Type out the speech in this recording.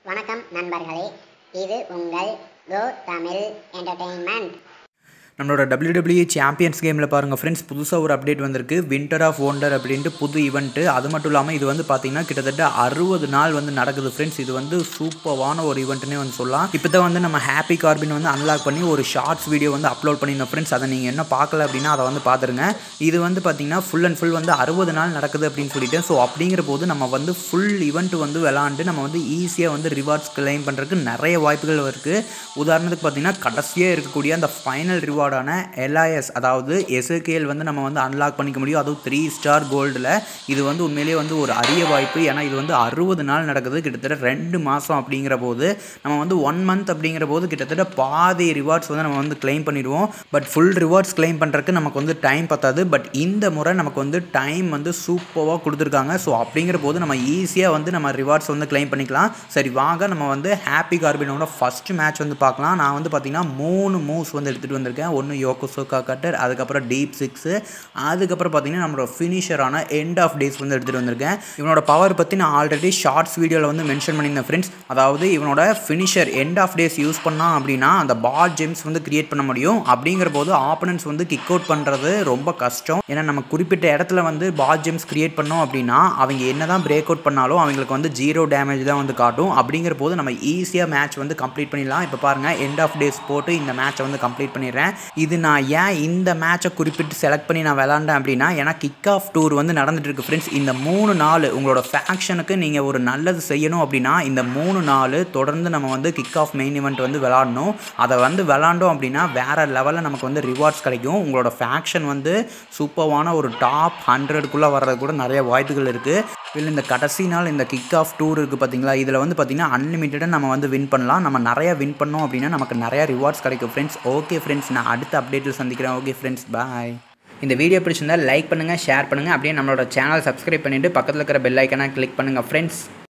வணக்கம் நண்பர்களே இது உங்கள் கோ தமிழ் என்டர்டெயின்மெண்ட் நம்மளோட WWE சாம்பியன்ஸ் கேமில் பாருங்கள் ஃப்ரெண்ட்ஸ் புதுசாக ஒரு அப்டேட் வந்திருக்கு வின்டர் ஆஃப் ஒண்டர் அப்படின்ட்டு புது ஈவெண்ட்டு அது மட்டும் இல்லாமல் இது வந்து பார்த்தீங்கன்னா கிட்டத்தட்ட அறுபது நாள் வந்து நடக்குது ஃப்ரெண்ட்ஸ் இது வந்து சூப்பரான ஒரு ஈவெண்ட்னே வந்து சொல்லலாம் இப்போ தான் வந்து நம்ம ஹாப்பி கார்பின் வந்து அன்லாக் பண்ணி ஒரு ஷார்ட்ஸ் வீடியோ வந்து அப்லோட் பண்ணியிருந்தோம் ஃப்ரெண்ட்ஸ் அதை நீங்கள் என்ன பார்க்கல அப்படின்னா அதை வந்து பார்த்துருங்க இது வந்து பார்த்தீங்கன்னா ஃபுல் அண்ட் ஃபுல் வந்து அறுபது நாள் நடக்குது அப்படின்னு சொல்லிட்டு ஸோ அப்படிங்கிற போது நம்ம வந்து ஃபுல் ஈவெண்ட் வந்து விளாண்டு நம்ம வந்து ஈஸியாக வந்து ரிவார்ட்ஸ் கிளைம் பண்ணுறதுக்கு நிறைய வாய்ப்புகள் இருக்குது உதாரணத்துக்கு பார்த்தீங்கன்னா கடைசியாக இருக்கக்கூடிய அந்த ஃபைனல் ரிவார்டான எல்ஐஎஸ் அதாவது எஸ்ஏகேஎல் வந்து நம்ம வந்து அன்லாக் பண்ணிக்க முடியும் அதுவும் த்ரீ ஸ்டார் கோல்டில் இது வந்து உண்மையிலேயே வந்து ஒரு அரிய வாய்ப்பு ஏன்னா இது வந்து அறுபது நாள் நடக்குது கிட்டத்தட்ட ரெண்டு மாதம் அப்படிங்கிற போது நம்ம வந்து ஒன் மந்த் அப்படிங்கிற போது கிட்டத்தட்ட பாதி ரிவார்ட்ஸ் வந்து நம்ம வந்து கிளைம் பண்ணிடுவோம் பட் ஃபுல் ரிவார்ட்ஸ் கிளைம் பண்ணுறதுக்கு நமக்கு வந்து டைம் பத்தாது பட் இந்த முறை நமக்கு வந்து டைம் வந்து சூப்பராக கொடுத்துருக்காங்க ஸோ அப்படிங்கிற போது நம்ம ஈஸியாக வந்து நம்ம ரிவார்ட்ஸ் வந்து கிளைம் பண்ணிக்கலாம் சரி வாங்க நம்ம வந்து ஹாப்பி கார்பினோட ஃபஸ்ட் மேட்ச் வந்து பார்க்கலாம் நான் வந்து பார்த்தீங்கன்னா மூணு மூவ்ஸ் வந்து எடுத்துகிட்டு வந்திருக்கேன் ஒன்று யோகோசோகா கட்டர் அதுக்கப்புறம் டீப் சிக்ஸு அதுக்கப்புறம் பார்த்தீங்கன்னா நம்மளோட ஃபினிஷரான எண்ட் ஆஃப் டேஸ் வந்து எடுத்துகிட்டு வந்திருக்கேன் இவனோட பவர் பற்றி நான் ஆல்ரெடி ஷார்ட்ஸ் வீடியோவில் வந்து மென்ஷன் பண்ணியிருந்தேன் ஃப்ரெண்ட்ஸ் அதாவது இவனோட finisher end of days use பண்ணால் அப்படின்னா அந்த பால் ஜெம்ஸ் வந்து கிரியேட் பண்ண முடியும் அப்படிங்கிற போது ஆப்பனன்ஸ் வந்து கிக் அவுட் பண்ணுறது ரொம்ப கஷ்டம் ஏன்னா நம்ம குறிப்பிட்ட இடத்துல வந்து பால் ஜெம்ஸ் கிரியேட் பண்ணோம் அப்படின்னா அவங்க என்ன தான் பிரேக் அவுட் பண்ணாலும் அவங்களுக்கு வந்து ஜீரோ டேமேஜ் தான் வந்து காட்டும் அப்படிங்கிற போது நம்ம ஈஸியாக மேட்ச் வந்து கம்ப்ளீட் பண்ணிடலாம் இப்போ பாருங்கள் எண்ட் ஆஃப் டேஸ் போட்டு இந்த மேட்சை வந்து கம்ப்ளீட் பண்ணிடுறேன் இது நான் ஏன் இந்த மேட்சை குறிப்பிட்டு செலக்ட் பண்ணி நான் விளாண்டேன் அப்படின்னா ஏன்னா கிக் ஆஃப் டூர் வந்து நடந்துட்டு இருக்கு ஃப்ரெண்ட்ஸ் இந்த மூணு நாள் உங்களோட ஃபேக்ஷனுக்கு நீங்கள் ஒரு நல்லது செய்யணும் அப்படின்னா இந்த மூணு நாள் தொடர்ந்து நம்ம வந்து கிக் ஆஃப் மெயின் இவெண்ட் வந்து விளாடணும் அதை வந்து விளாண்டோம் அப்படின்னா வேறு லெவலில் நமக்கு வந்து ரிவார்ட்ஸ் கிடைக்கும் உங்களோட ஃபேக்ஷன் வந்து சூப்பரான ஒரு டாப் ஹண்ட்ரடுக்குள்ளே வர்றது கூட நிறைய வாய்ப்புகள் இருக்குது இதில் இந்த கடைசி நாள் இந்த கிக் ஆஃப் டூர் இருக்குது பார்த்தீங்களா இதில் வந்து பார்த்திங்கன்னா அன்லிமிட்டடாக நம்ம வந்து வின் பண்ணலாம் நம்ம நிறைய வின் பண்ணோம் அப்படின்னா நமக்கு நிறைய ரிவார்ட்ஸ் கிடைக்கும் ஃப்ரெண்ட்ஸ் ஓகே ஃப்ரெண்ட்ஸ் நான் அடுத்த அப்டேட்டில் சந்திக்கிறேன் ஓகே ஃப்ரெண்ட்ஸ் பாய் இந்த வீடியோ பிடிச்சிருந்தா லைக் பண்ணுங்கள் ஷேர் பண்ணுங்கள் அப்படியே நம்மளோட சேனல் சப்ஸ்கிரைப் பண்ணிவிட்டு பக்கத்தில் இருக்கிற பெல் ஐக்கனை கிளிக் பண்ணுங்கள் ஃப்ரெண்ட்ஸ்